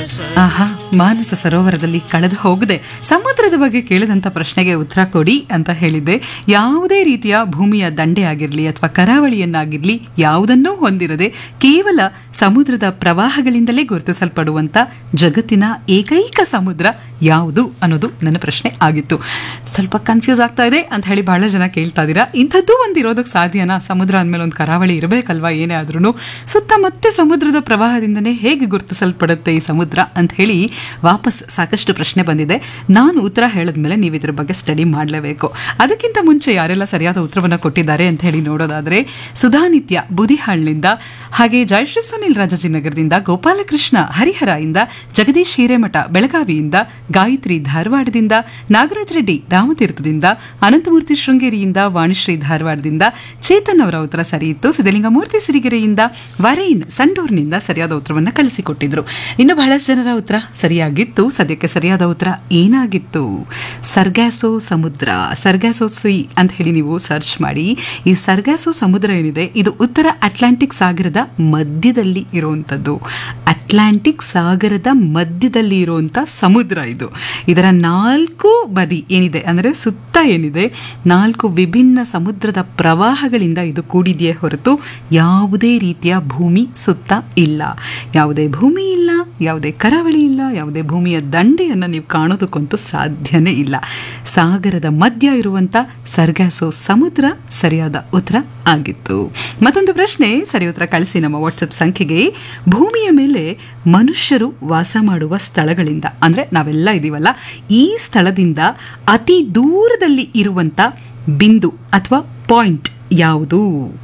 ಆಹಾ ಮಾನಸ ಸರೋವರದಲ್ಲಿ ಕಳೆದು ಹೋಗದೆ ಸಮುದ್ರದ ಬಗ್ಗೆ ಕೇಳಿದಂಥ ಪ್ರಶ್ನೆಗೆ ಉತ್ತರ ಕೊಡಿ ಅಂತ ಹೇಳಿದ್ದೆ ಯಾವುದೇ ರೀತಿಯ ಭೂಮಿಯ ದಂಡೆ ಆಗಿರಲಿ ಅಥವಾ ಕರಾವಳಿಯನ್ನಾಗಿರಲಿ ಯಾವುದನ್ನೂ ಹೊಂದಿರದೆ ಕೇವಲ ಸಮುದ್ರದ ಪ್ರವಾಹಗಳಿಂದಲೇ ಗುರುತಿಸಲ್ಪಡುವಂಥ ಜಗತ್ತಿನ ಏಕೈಕ ಸಮುದ್ರ ಯಾವುದು ಅನ್ನೋದು ನನ್ನ ಪ್ರಶ್ನೆ ಆಗಿತ್ತು ಸ್ವಲ್ಪ ಕನ್ಫ್ಯೂಸ್ ಆಗ್ತಾ ಇದೆ ಅಂತ ಹೇಳಿ ಬಹಳ ಜನ ಕೇಳ್ತಾ ಇದ್ದೀರಾ ಇಂಥದ್ದು ಒಂದು ಇರೋದಕ್ಕೆ ಸಾಧ್ಯನಾ ಸಮುದ್ರ ಅಂದಮೇಲೆ ಒಂದು ಕರಾವಳಿ ಇರಬೇಕಲ್ವಾ ಏನೇ ಆದ್ರೂ ಸುತ್ತ ಮತ್ತೆ ಸಮುದ್ರದ ಪ್ರವಾಹದಿಂದನೇ ಹೇಗೆ ಗುರುತಿಸಲ್ಪಡುತ್ತೆ ಈ ಸಮುದ್ರ ಅಂತ ಹೇಳಿ ವಾಪಸ್ ಸಾಕಷ್ಟು ಪ್ರಶ್ನೆ ಬಂದಿದೆ ನಾನು ಉತ್ತರ ಹೇಳಿದ್ಮೇಲೆ ನೀವು ಇದ್ರ ಬಗ್ಗೆ ಸ್ಟಡಿ ಮಾಡಲೇಬೇಕು ಅದಕ್ಕಿಂತ ಮುಂಚೆ ಯಾರೆಲ್ಲ ಸರಿಯಾದ ಉತ್ತರವನ್ನು ಕೊಟ್ಟಿದ್ದಾರೆ ಅಂತ ಹೇಳಿ ನೋಡೋದಾದ್ರೆ ಸುಧಾನಿತ್ಯ ಬುದಿಹಾಳ್ನಿಂದ ಹಾಗೆ ಜಯಶ್ರೀ ಸುನಿಲ್ ರಾಜಾಜಿನಗರದಿಂದ ಗೋಪಾಲಕೃಷ್ಣ ಹರಿಹರ ಇಂದ ಜಗದೀಶ್ ಹಿರೇಮಠ ಬೆಳಗಾವಿಯಿಂದ ಗಾಯತ್ರಿ ಧಾರವಾಡದಿಂದ ನಾಗರಾಜ್ ರೆಡ್ಡಿ ರಾಮತೀರ್ಥದಿಂದ ಅನಂತಮೂರ್ತಿ ಶೃಂಗೇರಿಯಿಂದ ವಾಣಿಶ್ರೀ ಧಾರವಾಡದಿಂದ ಚೇತನ್ ಅವರ ಉತ್ತರ ಸರಿ ಇತ್ತು ಸಿದ್ದಲಿಂಗಮೂರ್ತಿ ಸಿರಿಗೆರೆಯಿಂದ ವರೈನ್ ಸಂಡೂರ್ನಿಂದ ಸರಿಯಾದ ಉತ್ತರವನ್ನು ಕಳಿಸಿಕೊಟ್ಟಿದ್ರು ಇನ್ನು ಬಹಳಷ್ಟು ಜನರ ಉತ್ತರ ಸರಿಯಾಗಿತ್ತು ಸದ್ಯಕ್ಕೆ ಸರಿಯಾದ ಉತ್ತರ ಏನಾಗಿತ್ತು ಸರ್ಗ್ಯಾಸೋ ಸಮುದ್ರ ಸರ್ಗ್ಯಾಸೋ ಸಿ ಅಂತ ಹೇಳಿ ನೀವು ಸರ್ಚ್ ಮಾಡಿ ಈ ಸರ್ಗ್ಯಾಸೋ ಸಮುದ್ರ ಏನಿದೆ ಇದು ಉತ್ತರ ಅಟ್ಲಾಂಟಿಕ್ ಸಾಗರದ ಮಧ್ಯದಲ್ಲಿ ಇರುವಂಥದ್ದು ಅಟ್ಲಾಂಟಿಕ್ ಸಾಗರದ ಮಧ್ಯದಲ್ಲಿ ಇರುವಂಥ ಸಮುದ್ರ ಇದು ಇದರ ನಾಲ್ಕು ಬದಿ ಏನಿದೆ ಅಂದರೆ ಸುತ್ತ ಏನಿದೆ ನಾಲ್ಕು ವಿಭಿನ್ನ ಸಮುದ್ರದ ಪ್ರವಾಹಗಳಿಂದ ಇದು ಕೂಡಿದೆಯೇ ಹೊರತು ಯಾವುದೇ ರೀತಿಯ ಭೂಮಿ ಸುತ್ತ ಇಲ್ಲ ಯಾವುದೇ ಭೂಮಿ ಇಲ್ಲ ಯಾವುದೇ ಕರಾವಳಿ ಇಲ್ಲ ಯಾವುದೇ ಭೂಮಿಯ ದಂಡೆಯನ್ನು ನೀವು ಕಾಣೋದಕ್ಕಂತೂ ಸಾಧ್ಯನೇ ಇಲ್ಲ ಸಾಗರದ ಮಧ್ಯ ಇರುವಂಥ ಸರ್ಗಾಸೋ ಸಮುದ್ರ ಸರಿಯಾದ ಉತ್ತರ ಆಗಿತ್ತು ಮತ್ತೊಂದು ಪ್ರಶ್ನೆ ಸರಿ ಉತ್ತರ ಕಳಿಸಿ ನಮ್ಮ ವಾಟ್ಸಪ್ ಸಂಖ್ಯೆಗೆ ಭೂಮಿಯ ಮೇಲೆ ಮನುಷ್ಯರು ವಾಸ ಮಾಡುವ ಸ್ಥಳಗಳಿಂದ ಅಂದರೆ ನಾವೆಲ್ಲ ಇದೀವಲ್ಲ ಈ ಸ್ಥಳದಿಂದ ಅತಿ ದೂರದಲ್ಲಿ ಇರುವಂಥ ಬಿಂದು ಅಥವಾ ಪಾಯಿಂಟ್ ಯಾವುದು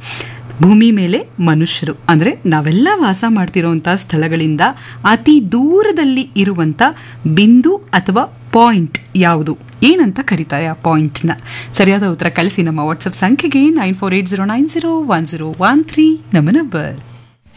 ಭೂಮಿ ಮೇಲೆ ಮನುಷ್ಯರು ಅಂದರೆ ನಾವೆಲ್ಲ ವಾಸ ಮಾಡ್ತಿರೋಂಥ ಸ್ಥಳಗಳಿಂದ ಅತಿ ದೂರದಲ್ಲಿ ಇರುವಂಥ ಬಿಂದು ಅಥವಾ ಪಾಯಿಂಟ್ ಯಾವುದು ಏನಂತ ಕರೀತಾರೆ ಆ ಪಾಯಿಂಟ್ನ ಸರಿಯಾದ ಉತ್ತರ ಕಳಿಸಿ ನಮ್ಮ ವಾಟ್ಸಪ್ ಸಂಖ್ಯೆಗೆ nine four eight zero nine zero one zero one three ನಮ್ಮ ನಂಬರ್